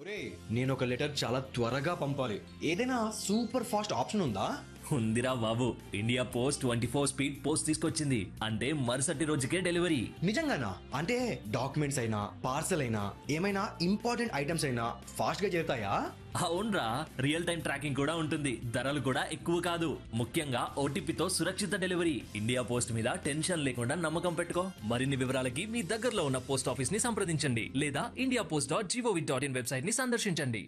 నేను ఒక లెటర్ చాలా త్వరగా పంపాలి ఏదైనా సూపర్ ఫాస్ట్ ఆప్షన్ ఉందా ఉందిరా బాబు India post twenty four speed post తీసుకొచ్చింది అంటే మరుసటి రోజుకే డెలివరీ నిజంగానా అంటే డాక్యుమెంట్స్ అయినా పార్సల్ అయినా ఏమైనా ఇంపార్టెంట్ ఐటమ్స్ అయినా ఫాస్ట్ గా చేరుతాయా అవునరా రియల్ టైం ట్రాకింగ్ కూడా ఉంటుంది ధరలు కూడా ఎక్కువ కాదు ముఖ్యంగా ఓటీపీతో సురక్షిత డెలివరీ ఇండియా పోస్ట్ మీద టెన్షన్ లేకుండా నమ్మకం పెట్టుకో మరిన్ని వివరాలకి మీ దగ్గరలో ఉన్న పోస్ట్ ఆఫీస్ ని సంప్రదించండి లేదా India post dot gov dot in website ని సందర్శించండి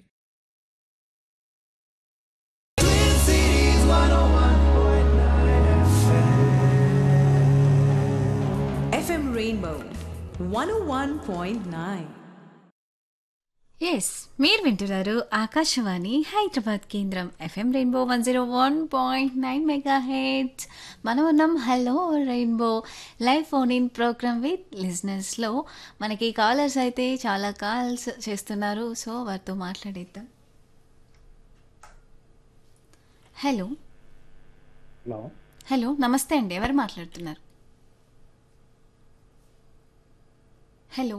FM Rainbow 101.9. ఎస్ మీరు వింటున్నారు ఆకాశవాణి హైదరాబాద్ కేంద్రం FM rainbow one zero one point nine megahertz మనం ఉన్నాం hello rainbow live phone in programme with లిజినెస్లో మనకి కాలర్స్ అయితే చాలా కాల్స్ చేస్తున్నారు సో వారితో మాట్లాడేద్దాం హలో హలో హలో నమస్తే అండి ఎవరు మాట్లాడుతున్నారు హలో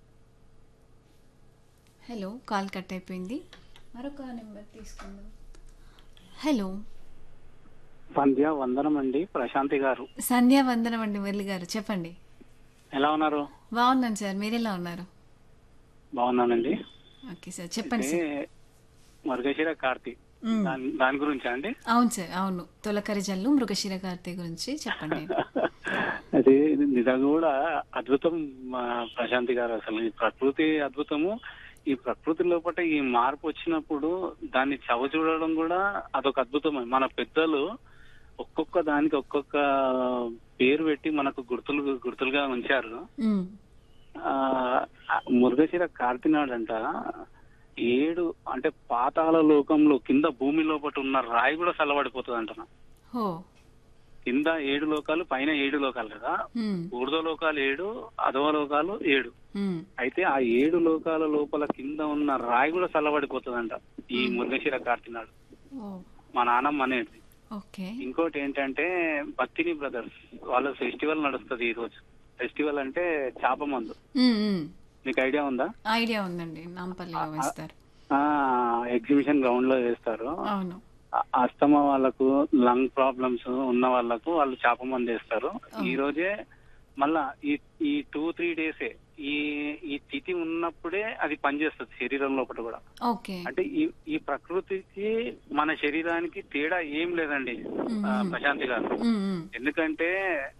హలో కాల్ కట్ అయిపోయింది మరొక నెంబర్ తీసుకుందాం హలో సంధ్య వందనం అండి ప్రశాంతి గారు సంధ్యా వందనం అండి మురళి గారు చెప్పండి ఎలా ఉన్నారు బాగున్నాను సార్ మీరు ఎలా ఉన్నారు బాగున్నానండి ఓకే సార్ చెప్పండి అంటే సార్ మరుగశిర కార్తీ మ్మ్. దాని దాని గురించా అండి అవును సార్ అవును తొలకరి జల్లు మృగశిర కార్తె గురించి చెప్పండి అది నిజంగా కూడా అద్భుతం మా ప్రశాంతి గారు అసలు ఈ ప్రకృతి అద్భుతము ఈ ప్రకృతి లోపల ఈ మార్పు వచ్చినప్పుడు దాన్ని చవ చూడడం కూడా అదొక అద్భుతమే మన పెద్దలు ఒక్కొక్క దానికి ఒక్కొక్క పేరు పెట్టి మనకు గుర్తులు గుర్తులుగా ఉంచారు మ్మ్. ఆ మురుగశిర కార్తినాడంట ఏడు అంటే పాతాళ లోకంలో కింద భూమి లోపల ఉన్న రాయి కూడా చల్లబడిపోతుంది అంట హో కింద ఏడు లోకాలు పైన ఏడు లోకాలు కదా మ్మ్. ఊర్ధ్వ లోకాలు ఏడు అధవ లోకాలు ఏడు మ్మ్. అయితే ఆ ఏడు లోకాల లోపల కింద ఉన్న రాయి కూడా చల్లబడిపోతుందంట ఈ మురుగశిర కార్తినాడు ఓ మా నాన్నమ్మ అనేది ఓకే ఇంకోటి ఏంటంటే భక్తిని బ్రదర్స్ వాళ్ళ ఫెస్టివల్ నడుస్తుంది ఈ రోజు ఫెస్టివల్ అంటే చేప మందు మ్మ్, మ్మ్. మీకు ఐడియా ఉందా ఐడియా ఉందండి నాంపల్లిలో వేస్తారు ఆ ఎగ్జిబిషన్ గ్రౌండ్ లో వేస్తారు అవును ఆ- అస్తమా వాళ్ళకు లంగ్ ప్రాబ్లమ్స్ ఉన్న వాళ్ళకు వాళ్ళు చేప మంది వేస్తారు ఈ రోజే మళ్ళా ఈ ఈ టూ త్రీ డేసే ఈ ఈ తిథి ఉన్నప్పుడే అది పనిచేస్తుంది శరీరం లోపల కూడా ఓకే అంటే ఈ ఈ ప్రకృతికి మన శరీరానికి తేడా ఏం లేదండి ఆ, ప్రశాంతి గారు మ్మ్, మ్మ్. ఎందుకంటే